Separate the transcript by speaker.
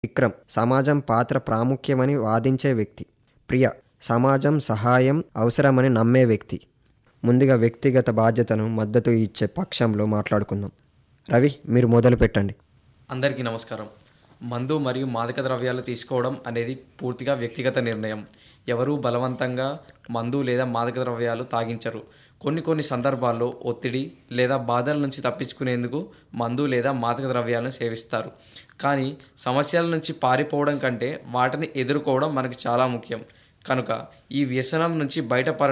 Speaker 1: విక్రమ్ సమాజం పాత్ర ప్రాముఖ్యమని వాదించే వ్యక్తి ప్రియ సమాజం సహాయం అవసరమని నమ్మే వ్యక్తి ముందుగా వ్యక్తిగత బాధ్యతను మద్దతు ఇచ్చే పక్షంలో మాట్లాడుకుందాం రవి మీరు మొదలు పెట్టండి
Speaker 2: అందరికీ నమస్కారం మందు మరియు మాదక ద్రవ్యాలు తీసుకోవడం అనేది పూర్తిగా వ్యక్తిగత నిర్ణయం ఎవరూ బలవంతంగా మందు లేదా మాదక ద్రవ్యాలు తాగించరు కొన్ని కొన్ని సందర్భాల్లో ఒత్తిడి లేదా బాధల నుంచి తప్పించుకునేందుకు మందు లేదా మాదక ద్రవ్యాలను సేవిస్తారు కానీ సమస్యల నుంచి పారిపోవడం కంటే వాటిని ఎదుర్కోవడం మనకు చాలా ముఖ్యం కనుక ఈ వ్యసనం నుంచి బయటపడ